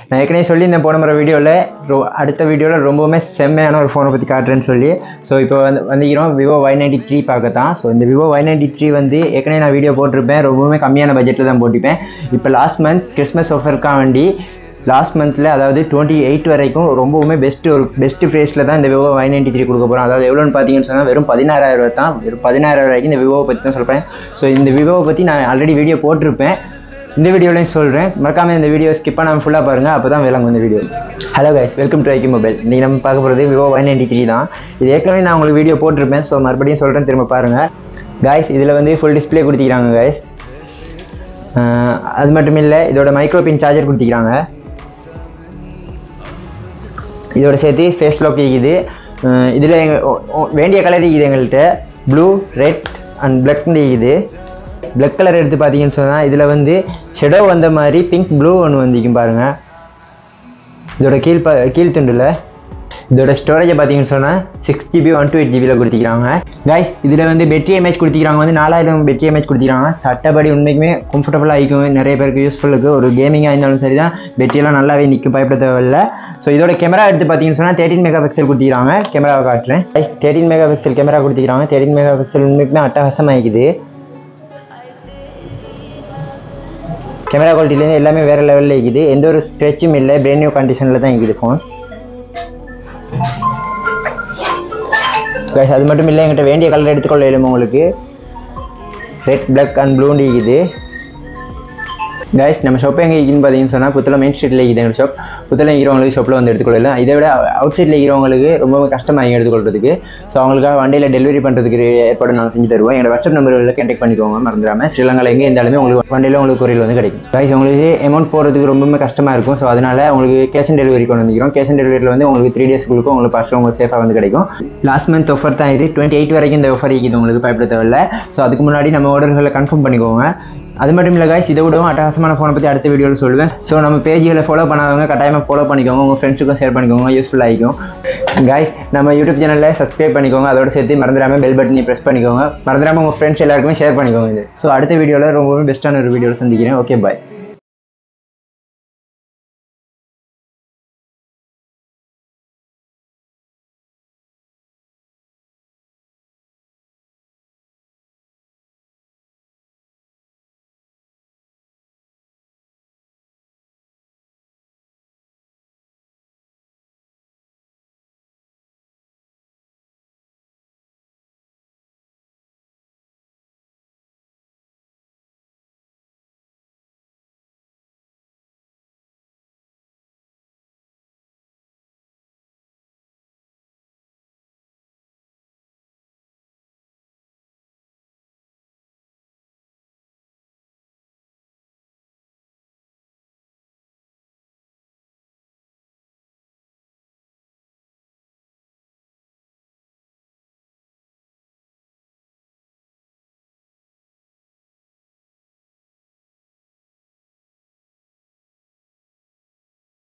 நான் ஏற்கனவே சொல்லியிருந்தேன் போன முறை வீடியோவில் ரொ அடுத்த வீடியோவில் ரொம்பவுமே செம்மையான ஒரு ஃபோனை பற்றி காட்டுறேன்னு சொல்லி ஸோ இப்போ வந்து வந்துக்கிறோம் விவோ ஒய் நைன்டி த்ரீ பார்க்கத்தான் ஸோ இந்த விவோ ஒய் நைன்டி த்ரீ வந்து ஏற்கனவே நான் வீடியோ போட்டிருப்பேன் ரொம்பவுமே கம்மியான பட்ஜெட்டில் தான் போட்டிருப்பேன் இப்போ லாஸ்ட் மந்த் கிறிஸ்மஸ் ஆஃபருக்காக வேண்டி லாஸ்ட் மந்த்தில் அதாவது டுவெண்ட்டி எயிட் வரைக்கும் ரொம்பவுமே பெஸ்ட் ஒரு பெஸ்ட் ப்ரைஸில் தான் இந்த விவோ ஒய் நைன்டி த்ரீ கொடுக்க போகிறோம் அதாவது எவ்வளோன்னு பார்த்தீங்கன்னு சொன்னால் வெறும் பதினாறாயிரம் ரூபாய் தான் வெறும் பதினாயிரம் வரைக்கும் இந்த விவோவை பற்றி தான் சொல்கிறேன் ஸோ இந்த விவோவை பற்றி நான் ஆல்ரெடி வீடியோ போட்டிருப்பேன் இந்த வீடியோலையும் சொல்கிறேன் மறக்காமல் இந்த வீடியோ ஸ்கிப் பண்ணாமல் ஃபுல்லாக பாருங்கள் அப்போ தான் விளங்கும் இந்த video hello guys welcome to ஐக்கி மொபைல் இன்றைக்கி நம்ம பார்க்க போகிறது விவோ ஒய் நைன்டி த்ரீ தான் இது ஏற்கனவே நான் உங்களுக்கு வீடியோ போட்டிருப்பேன் ஸோ மறுபடியும் சொல்கிறேன் திரும்ப பாருங்கள் காய்ஸ் இதில் வந்து ஃபுல் டிஸ்ப்ளே கொடுத்திக்கிறாங்க காய்ஸ் அது மட்டும் இல்லை இதோட மைக்ரோ பின் சார்ஜர் கொடுத்திக்கிறாங்க இதோட சேர்த்து ஃபேஸ் லாக் இருக்குது இதில் எங்கள் வேண்டிய கலர் இருக்குது எங்கள்கிட்ட ப்ளூ ரெட் அண்ட் பிளாக் இருக்குது பிளாக் கலர் எடுத்து பார்த்தீங்கன்னு சொன்னால் இதில் வந்து ஷெடோ வந்த மாதிரி பிங்க் ப்ளூ ஒன்று வந்திருக்கும் பாருங்கள் இதோட கீழ் ப கீழ் துண்டில் இதோட ஸ்டோரேஜை பார்த்தீங்கன்னு சொன்னால் six GB one two eight ஜிபியில் கொடுத்திக்கிறாங்க கைஸ் இதில் வந்து பெட்ரி எம்ஏஹெச் கொடுத்திக்கிறாங்க வந்து நாலாயிரம் பெட்ரி எம்ஏஹெச் கொடுத்திக்கிறாங்க சட்டப்படி உண்மைக்குமே கம்ஃபர்டபுளாக இருக்கும் நிறைய பேருக்கு யூஸ்ஃபுல் இருக்குது ஒரு கேமிங்காக இருந்தாலும் சரி தான் பெட்ரியெல்லாம் நல்லாவே நிற்கும் பயப்பட தேவையில்லை ஸோ இதோட கேமரா எடுத்து பார்த்தீங்கன்னு சொன்னால் தேர்ட்டின் மெகா பிக்சல் கொடுத்திக்கிறாங்க கேமராவை காட்டுறேன் guys thirteen mega pixel camera கொடுத்திக்கிறாங்க தேர்ட்டின் மெகா பிக்சல் உண்மைக்குமே அட்டகாசமாக இருக்குது கேமரா குவாலிட்டிலேருந்து எல்லாமே வேறு லெவலில் இருக்குது எந்த ஒரு ஸ்ட்ரெச்சும் இல்லை பிரெயின் நியூ கண்டிஷனில் தான் இருக்குது ஃபோன் கைஸ் அது மட்டும் இல்லை எங்கிட்ட வேண்டிய கலர் எடுத்துக்கொள்ள இயலும் உங்களுக்கு ரெட் பிளாக் அண்ட் ப்ளூ இருக்குது கைஸ் நம்ம ஷாப் எங்கே இருக்குன்னு பார்த்தீங்கன்னு சொன்னால் புத்தளம் மெயின் ஸ்ட்ரீட்டில் இருக்குது எங்கள் ஷாப் புத்தளம் இருக்கிறவங்களுக்கு ஷாப்பில் வந்து எடுத்துக்கொள்ளலாம் இதை விட அவுட் சைடில் இருக்கிறவங்களுக்கு ரொம்பவே கஷ்டமாக எடுத்துக்கொள்றதுக்கு ஸோ அவங்களுக்காக வண்டியில் டெலிவரி பண்ணுறதுக்கு ஏற்பாடு நாங்கள் செஞ்சு தருவோம் என்னோட வாட்ஸ்அப் நம்பரில் கான்டாக்ட் பண்ணிக்கோங்க மறந்துடாமல் ஸ்ரீலங்காவில் எங்கே இருந்தாலுமே உங்களுக்கு வண்டியில் உங்களுக்கு கொரியல் வந்து கிடைக்கும் கைஸ் உங்களுக்கு அமௌண்ட் போகிறதுக்கு ரொம்பவே கஷ்டமாக இருக்கும் ஸோ அதனால் உங்களுக்கு கேஷ் ஆன் டெலிவரி கொண்டு வந்துக்கிறோம் கேஷ் ஆன் டெலிவரியில் வந்து உங்களுக்கு த்ரீ டேஸ்க்கு உங்களுக்கு பார்சல் உங்களுக்கு சேஃபாக வந்து கிடைக்கும் லாஸ்ட் மந்த் ஆஃபர் தான் இது டுவெண்ட்டி எயிட் வரைக்கும் இந்த ஆஃபர் இருக்குது உங்களுக்கு பயப்பட தேவையில்லை ஸோ அதுக்கு முன்னாடி நம்ம ஆர்டர்களை கன்ஃபார்ம் பண்ணிக்கோங்க அது மட்டும் இல்லை காய்ஸ் இதை விடவும் அட்டகாசமான ஃபோனை பற்றி அடுத்த வீடியோவில் சொல்லுவேன் ஸோ நம்ம பேஜ்களை ஃபாலோ பண்ணாதவங்க கட்டாயமாக ஃபாலோ பண்ணிக்கோங்க உங்கள் ஃப்ரெண்ட்ஸுக்கும் ஷேர் பண்ணிக்கோங்க யூஸ்ஃபுல் ஆகிக்கும் காய்ஸ் நம்ம யூடியூப் சேனலில் சப்ஸ்கிரைப் பண்ணிக்கோங்க அதோட சேர்த்து மறந்துடாமல் பெல் பட்டனை ப்ரெஸ் பண்ணிக்கோங்க மறந்துடாமல் உங்கள் ஃப்ரெண்ட்ஸ் எல்லாருக்குமே ஷேர் பண்ணிக்கோங்க இது ஸோ அடுத்த வீடியோவில் ரொம்பவே பெஸ்ட்டான ஒரு வீடியோவில் சந்திக்கிறேன் ஓகே பாய்